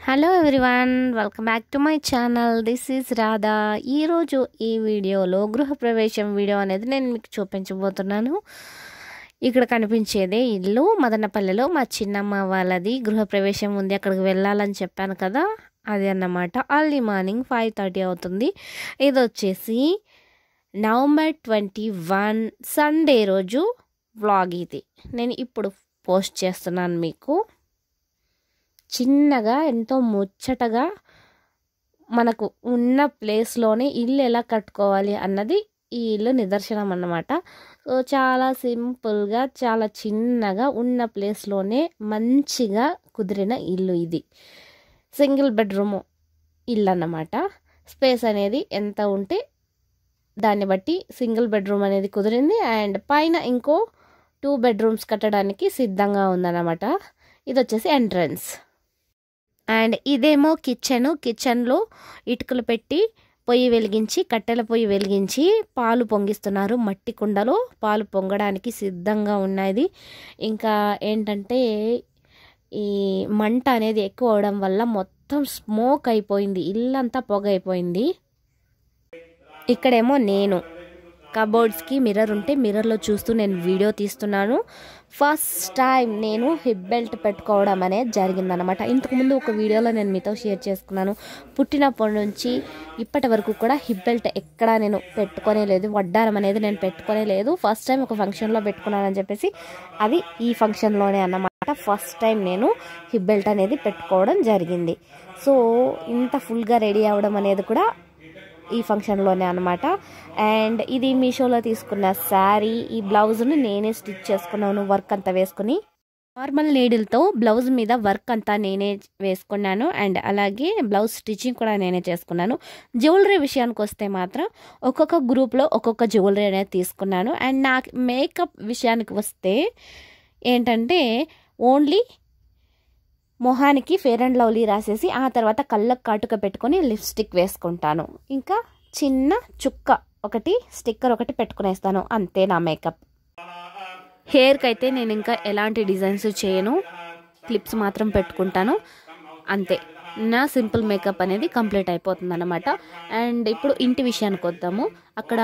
hello everyone welcome back to my channel this is Radha ఈరోజు ఈ వీడియోలో గృహప్రవేశం వీడియో అనేది నేను మీకు చూపించబోతున్నాను ఇక్కడ కనిపించేదే ఇల్లు మదనపల్లెలో మా చిన్నమ్మ వాళ్ళది గృహప్రవేశం ఉంది అక్కడికి వెళ్ళాలని చెప్పాను కదా అది అన్నమాట అర్లీ మార్నింగ్ ఫైవ్ థర్టీ అవుతుంది ఇది వచ్చేసి నవంబర్ ట్వంటీ వన్ సండే రోజు వ్లాగ్ ఇది నేను ఇప్పుడు పోస్ట్ చేస్తున్నాను మీకు చిన్నగా ఎంతో ముచ్చటగా మనకు ఉన్న ప్లేస్లోనే ఇల్లు ఎలా కట్టుకోవాలి అన్నది ఈ ఇల్లు నిదర్శనం అన్నమాట సో చాలా సింపుల్గా చాలా చిన్నగా ఉన్న ప్లేస్లోనే మంచిగా కుదిరిన ఇల్లు ఇది సింగిల్ బెడ్రూమ్ ఇల్లు అన్నమాట స్పేస్ అనేది ఎంత ఉంటే దాన్ని బట్టి సింగిల్ బెడ్రూమ్ అనేది కుదిరింది అండ్ పైన ఇంకో టూ బెడ్రూమ్స్ కట్టడానికి సిద్ధంగా ఉందన్నమాట ఇది వచ్చేసి ఎంట్రన్స్ అండ్ ఇదేమో కిచెన్ కిచెన్లో ఇటుకలు పెట్టి పొయ్యి వెలిగించి కట్టెల పొయ్యి వెలిగించి పాలు పొంగిస్తున్నారు మట్టి కుండలో పాలు పొంగడానికి సిద్ధంగా ఉన్నది ఇంకా ఏంటంటే ఈ మంట అనేది ఎక్కువ అవడం వల్ల మొత్తం స్మోక్ అయిపోయింది ఇల్లంతా పొగ అయిపోయింది ఇక్కడేమో నేను కబోర్డ్స్కి మిర్రర్ ఉంటే మిర్రర్లో చూస్తూ నేను వీడియో తీస్తున్నాను ఫస్ట్ టైం నేను హిప్ బెల్ట్ పెట్టుకోవడం అనేది జరిగిందనమాట ఇంతకుముందు ఒక వీడియోలో నేను మీతో షేర్ చేసుకున్నాను పుట్టినప్పటి నుంచి ఇప్పటి వరకు కూడా హిప్ బెల్ట్ ఎక్కడా నేను పెట్టుకోనే లేదు వడ్డారం అనేది నేను పెట్టుకోనే లేదు ఫస్ట్ టైం ఒక ఫంక్షన్లో పెట్టుకున్నానని చెప్పేసి అది ఈ ఫంక్షన్లోనే అన్నమాట ఫస్ట్ టైం నేను హిప్ బెల్ట్ అనేది పెట్టుకోవడం జరిగింది సో ఇంత ఫుల్గా రెడీ అవ్వడం అనేది కూడా ఈ ఫంక్షన్లోనే అనమాట అండ్ ఇది మీషోలో తీసుకున్న శారీ ఈ బ్లౌజ్ను నేనే స్టిచ్ చేసుకున్నాను వర్క్ అంతా వేసుకుని నార్మల్ నీడిల్తో బ్లౌజ్ మీద వర్క్ అంతా నేనే వేసుకున్నాను అండ్ అలాగే బ్లౌజ్ స్టిచ్చింగ్ కూడా నేనే చేసుకున్నాను జ్యువెలరీ విషయానికి వస్తే మాత్రం ఒక్కొక్క గ్రూప్లో ఒక్కొక్క జ్యువెలరీ అనేది తీసుకున్నాను అండ్ నాకు మేకప్ విషయానికి వస్తే ఏంటంటే ఓన్లీ మొహానికి ఫేర్ అండ్ లవ్లీ రాసేసి ఆ తర్వాత కళ్ళకు కాటుక పెట్టుకొని లిప్స్టిక్ వేసుకుంటాను ఇంకా చిన్న చుక్క ఒకటి స్టిక్కర్ ఒకటి పెట్టుకునేస్తాను అంతే నా మేకప్ హెయిర్కి అయితే నేను ఇంకా ఎలాంటి డిజైన్స్ చేయను క్లిప్స్ మాత్రం పెట్టుకుంటాను అంతే నా సింపుల్ మేకప్ అనేది కంప్లీట్ అయిపోతుంది అనమాట అండ్ ఇప్పుడు ఇంటి విషయానికి వద్దాము అక్కడ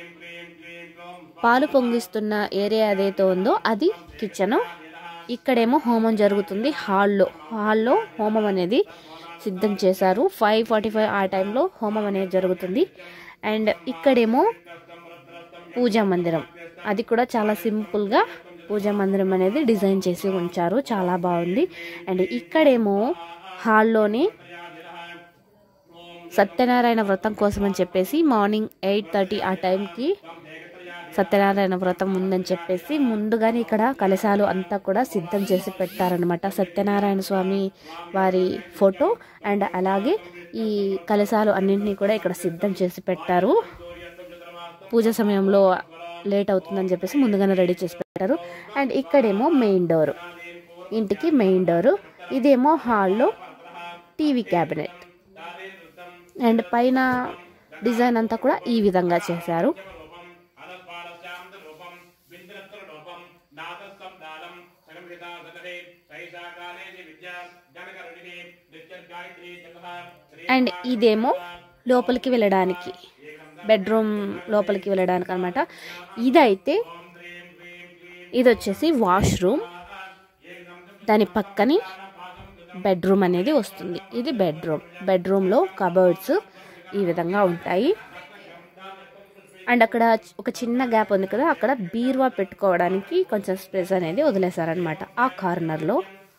పాలు పొంగిస్తున్న ఏరియా ఏదైతే ఉందో అది కిచెను ఇక్కడేమో హోమం జరుగుతుంది హాల్లో హాల్లో హోమం అనేది సిద్ధం చేశారు ఫైవ్ ఫార్టీ ఫైవ్ ఆ టైంలో హోమం అనేది జరుగుతుంది అండ్ ఇక్కడేమో పూజా మందిరం అది కూడా చాలా సింపుల్గా పూజా మందిరం అనేది డిజైన్ చేసి ఉంచారు చాలా బాగుంది అండ్ ఇక్కడేమో హాల్లోనే సత్యనారాయణ వ్రతం కోసం అని చెప్పేసి మార్నింగ్ ఎయిట్ థర్టీ ఆ టైంకి సత్యనారాయణ వ్రతం ఉందని చెప్పేసి ముందుగానే ఇక్కడ కలశాలు అంతా కూడా సిద్ధం చేసి పెట్టారనమాట సత్యనారాయణ స్వామి వారి ఫోటో అండ్ అలాగే ఈ కలశాలు అన్నింటినీ కూడా ఇక్కడ సిద్ధం చేసి పెట్టారు పూజ సమయంలో లేట్ అవుతుందని చెప్పేసి ముందుగానే రెడీ చేసి పెట్టారు అండ్ ఇక్కడేమో మెయిన్ డోర్ ఇంటికి మెయిన్ డోరు ఇదేమో హాల్లో టీవీ క్యాబినెట్ అండ్ పైన డిజైన్ అంతా కూడా ఈ విధంగా చేశారు అండ్ ఇదేమో లోపలికి వెళ్ళడానికి బెడ్రూమ్ లోపలికి వెళ్ళడానికి అనమాట ఇదైతే ఇది వచ్చేసి వాష్రూమ్ దాని పక్కని బెడ్రూమ్ అనేది వస్తుంది ఇది బెడ్రూమ్ బెడ్రూమ్లో కబర్డ్స్ ఈ విధంగా ఉంటాయి అండ్ అక్కడ ఒక చిన్న గ్యాప్ ఉంది కదా అక్కడ బీరువా పెట్టుకోవడానికి కొంచెం స్పేస్ అనేది వదిలేశారనమాట ఆ కార్నర్లో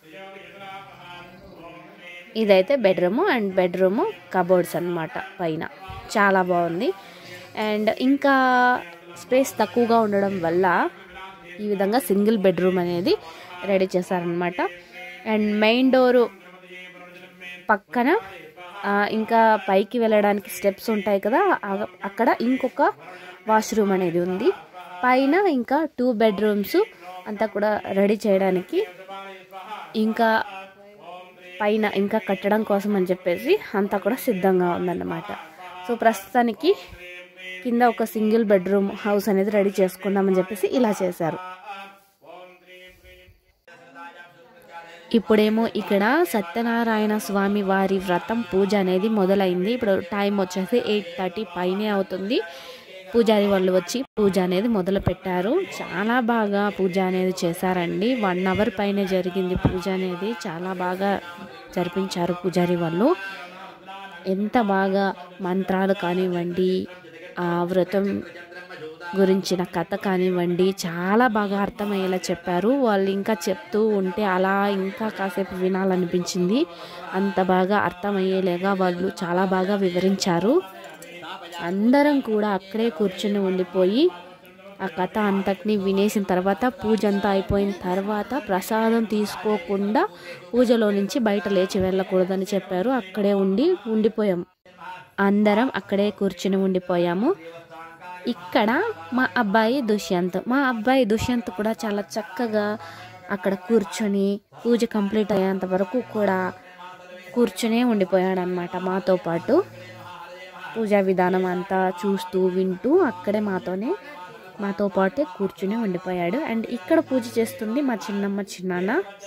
ఇదైతే బెడ్రూమ్ అండ్ బెడ్రూమ్ కబోర్డ్స్ అనమాట పైన చాలా బాగుంది అండ్ ఇంకా స్పేస్ తక్కువగా ఉండడం వల్ల ఈ విధంగా సింగిల్ బెడ్రూమ్ అనేది రెడీ చేశారనమాట అండ్ మెయిన్ డోరు పక్కన ఇంకా పైకి వెళ్ళడానికి స్టెప్స్ ఉంటాయి కదా అక్కడ ఇంకొక వాష్రూమ్ అనేది ఉంది పైన ఇంకా టూ బెడ్రూమ్స్ అంతా కూడా రెడీ చేయడానికి ఇంకా పైన ఇంకా కట్టడం కోసం అని చెప్పేసి అంతా కూడా సిద్ధంగా ఉందన్నమాట సో ప్రస్తుతానికి కింద ఒక సింగిల్ బెడ్రూమ్ హౌస్ అనేది రెడీ చేసుకుందామని చెప్పేసి ఇలా చేశారు ఇప్పుడేమో ఇక్కడ సత్యనారాయణ స్వామి వారి వ్రతం పూజ అనేది మొదలైంది ఇప్పుడు టైం వచ్చేసి ఎయిట్ థర్టీ పైనే అవుతుంది పూజారి వాళ్ళు వచ్చి పూజ అనేది మొదలు పెట్టారు చాలా బాగా పూజ అనేది చేశారండి వన్ అవర్ పైన జరిగింది పూజ అనేది చాలా బాగా జరిపించారు పూజారి వాళ్ళు ఎంత బాగా మంత్రాలు కానివ్వండి ఆ వ్రతం గురించిన కథ కానివ్వండి చాలా బాగా అర్థమయ్యేలా చెప్పారు వాళ్ళు ఇంకా చెప్తూ ఉంటే అలా ఇంకా కాసేపు వినాలనిపించింది అంత బాగా అర్థమయ్యేలాగా వాళ్ళు చాలా బాగా వివరించారు అందరం కూడా అక్కడే కూర్చుని ఉండిపోయి ఆ కథ అంతటిని వినేసిన తర్వాత పూజ అంతా అయిపోయిన తర్వాత ప్రసాదం తీసుకోకుండా పూజలో నుంచి బయట లేచి వెళ్ళకూడదని చెప్పారు అక్కడే ఉండి ఉండిపోయాం అందరం అక్కడే కూర్చుని ఉండిపోయాము ఇక్కడ మా అబ్బాయి దుష్యంత్ మా అబ్బాయి దుష్యంత్ కూడా చాలా చక్కగా అక్కడ కూర్చొని పూజ కంప్లీట్ అయ్యేంత వరకు కూడా కూర్చునే ఉండిపోయాడు అనమాట మాతో పాటు పూజా విధానం అంతా చూస్తూ వింటూ అక్కడే మాతోనే మాతో పాటే కూర్చుని ఉండిపోయాడు అండ్ ఇక్కడ పూజ చేస్తుంది మా చిన్నమ్మ చిన్నాన్న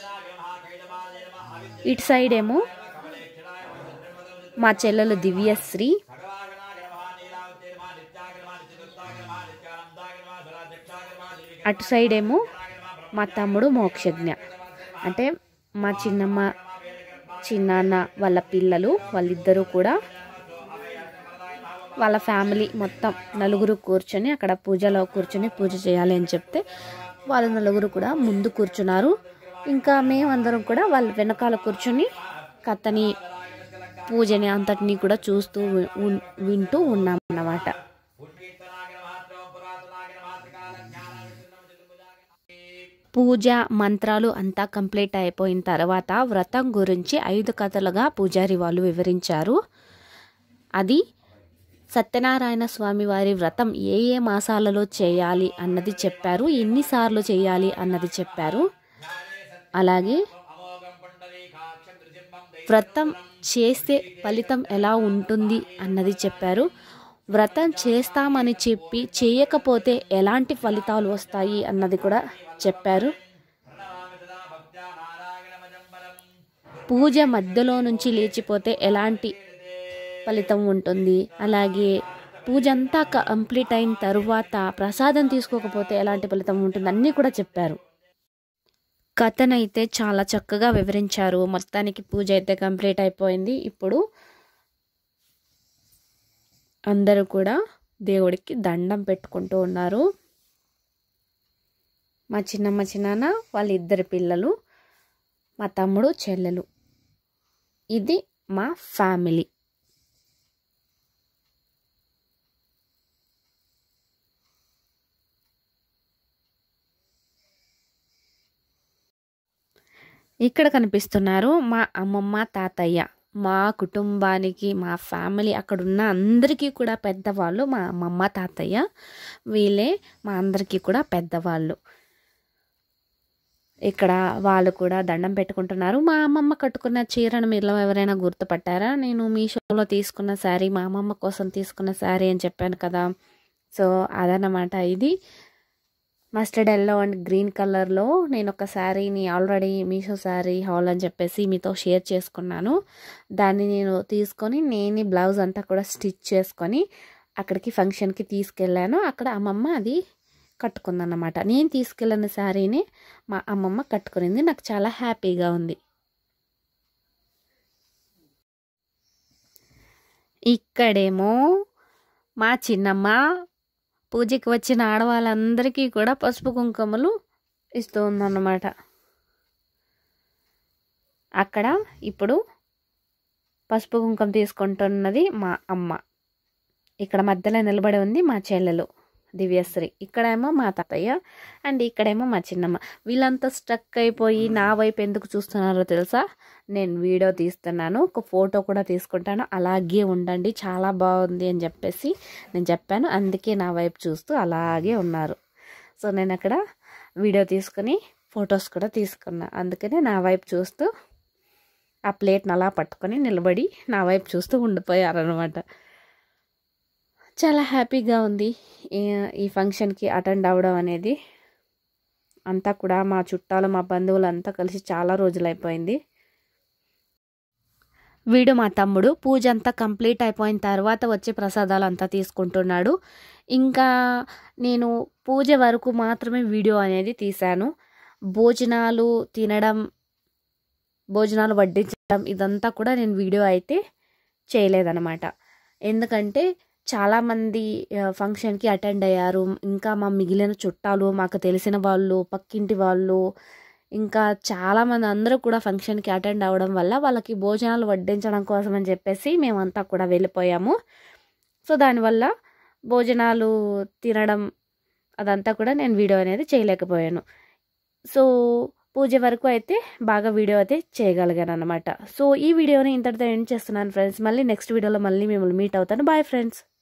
ఇటు సైడ్ ఏమో మా చెల్లెలు దివ్యశ్రీ అటు సైడ్ ఏమో మా తమ్ముడు మోక్షజ్ఞ అంటే మా చిన్నమ్మ చిన్నాన్న వాళ్ళ పిల్లలు వాళ్ళిద్దరూ కూడా వాళ్ళ ఫ్యామిలీ మొత్తం నలుగురు కూర్చొని అక్కడ పూజలో కూర్చొని పూజ చేయాలి అని చెప్తే వాళ్ళ నలుగురు కూడా ముందు కూర్చున్నారు ఇంకా మేమందరం కూడా వాళ్ళ వెనకాల కూర్చొని కథని పూజని అంతటినీ కూడా చూస్తూ వి- ఉన్- వింటూ ఉన్నాం అన్నమాట పూజ మంత్రాలు అంతా కంప్లీట్ అయిపోయిన తర్వాత వ్రతం గురించి ఐదు కథలుగా పూజారి వాళ్ళు వివరించారు అది సత్యనారాయణ స్వామి వారి వ్రతం ఏ ఏ మాసాలలో చేయాలి అన్నది చెప్పారు ఎన్నిసార్లు చేయాలి అన్నది చెప్పారు అలాగే వ్రతం చేస్తే ఫలితం ఎలా ఉంటుంది అన్నది చెప్పారు వ్రతం చేస్తామని చెప్పి చేయకపోతే ఎలాంటి ఫలితాలు వస్తాయి అన్నది కూడా చెప్పారు పూజ మధ్యలో నుంచి లేచిపోతే ఎలాంటి ఫలితం ఉంటుంది అలాగే పూజ అంతా కంప్లీట్ అయిన తరువాత ప్రసాదం తీసుకోకపోతే ఎలాంటి ఫలితం ఉంటుంది అన్నీ కూడా చెప్పారు కథనైతే చాలా చక్కగా వివరించారు మొత్తానికి పూజ అయితే కంప్లీట్ అయిపోయింది ఇప్పుడు అందరూ కూడా దేవుడికి దండం పెట్టుకుంటూ ఉన్నారు మా చిన్నమ్మ చిన్నాన్న వాళ్ళ ఇద్దరు పిల్లలు మా తమ్ముడు చెల్లెలు ఇది మా ఫ్యామిలీ ఇక్కడ కనిపిస్తున్నారు మా అమ్మమ్మ తాతయ్య మా కుటుంబానికి మా ఫ్యామిలీ అక్కడ ఉన్న అందరికీ కూడా పెద్దవాళ్ళు మా అమ్మమ్మ తాతయ్య వీళ్ళే మా అందరికీ కూడా పెద్దవాళ్ళు ఇక్కడ వాళ్ళు కూడా దండం పెట్టుకుంటున్నారు మా అమ్మమ్మ కట్టుకున్న చీరను మీలో ఎవరైనా గుర్తుపట్టారా నేను మీషోలో తీసుకున్న శారీ మా అమ్మమ్మ కోసం తీసుకున్న శారీ అని చెప్పాను కదా సో అదనమాట ఇది మస్టర్డ్ ఎల్లో అండ్ గ్రీన్ కలర్లో నేను ఒక శారీని ఆల్రెడీ మీషో శారీ హాల్ అని చెప్పేసి మీతో షేర్ చేసుకున్నాను దాన్ని నేను తీసుకొని నేను బ్లౌజ్ అంతా కూడా స్టిచ్ చేసుకొని అక్కడికి ఫంక్షన్కి తీసుకెళ్ళాను అక్కడ అమ్మమ్మ అది కట్టుకుందన్నమాట నేను తీసుకెళ్ళిన శారీని మా అమ్మమ్మ కట్టుకునింది నాకు చాలా హ్యాపీగా ఉంది ఇక్కడేమో మా చిన్నమ్మ పూజకి వచ్చిన ఆడవాళ్ళందరికీ కూడా పసుపు కుంకుమలు ఇస్తూ ఉందన్నమాట అక్కడ ఇప్పుడు పసుపు కుంకుమ తీసుకుంటున్నది మా అమ్మ ఇక్కడ మధ్యలో నిలబడి ఉంది మా చెల్లెలు దివ్యశ్రీ ఇక్కడేమో మా తాతయ్య అండ్ ఇక్కడేమో మా చిన్నమ్మ వీళ్ళంతా స్ట్రక్ అయిపోయి నా వైపు ఎందుకు చూస్తున్నారో తెలుసా నేను వీడియో తీస్తున్నాను ఒక ఫోటో కూడా తీసుకుంటాను అలాగే ఉండండి చాలా బాగుంది అని చెప్పేసి నేను చెప్పాను అందుకే నా వైపు చూస్తూ అలాగే ఉన్నారు సో నేను అక్కడ వీడియో తీసుకుని ఫొటోస్ కూడా తీసుకున్నా అందుకనే నా వైపు చూస్తూ ఆ ప్లేట్ని అలా పట్టుకొని నిలబడి నా వైపు చూస్తూ ఉండిపోయారనమాట చాలా హ్యాపీగా ఉంది ఈ- ఈ ఫంక్షన్కి అటెండ్ అవ్వడం అనేది అంతా కూడా మా చుట్టాలు మా బంధువులు అంతా కలిసి చాలా రోజులు అయిపోయింది వీడు మా తమ్ముడు పూజ అంతా కంప్లీట్ అయిపోయిన తర్వాత వచ్చే ప్రసాదాలు అంతా తీసుకుంటున్నాడు ఇంకా నేను పూజ వరకు మాత్రమే వీడియో అనేది తీశాను భోజనాలు తినడం భోజనాలు వడ్డించడం ఇదంతా కూడా నేను వీడియో అయితే చేయలేదన్నమాట ఎందుకంటే చాలామంది ఫంక్షన్కి అటెండ్ అయ్యారు ఇంకా మా మిగిలిన చుట్టాలు మాకు తెలిసిన వాళ్ళు పక్కింటి వాళ్ళు ఇంకా చాలామంది అందరూ కూడా ఫంక్షన్కి అటెండ్ అవ్వడం వల్ల వాళ్ళకి భోజనాలు వడ్డించడం కోసం అని చెప్పేసి మేమంతా కూడా వెళ్ళిపోయాము సో దానివల్ల భోజనాలు తినడం అదంతా కూడా నేను వీడియో అనేది చేయలేకపోయాను సో పూజ వరకు అయితే బాగా వీడియో అయితే చేయగలిగాను అనమాట సో ఈ వీడియోని ఇంతటితో ఎండ్ చేస్తున్నాను ఫ్రెండ్స్ మళ్ళీ నెక్స్ట్ వీడియోలో మళ్ళీ మిమ్మల్ని మీట్ అవుతాను బాయ్ ఫ్రెండ్స్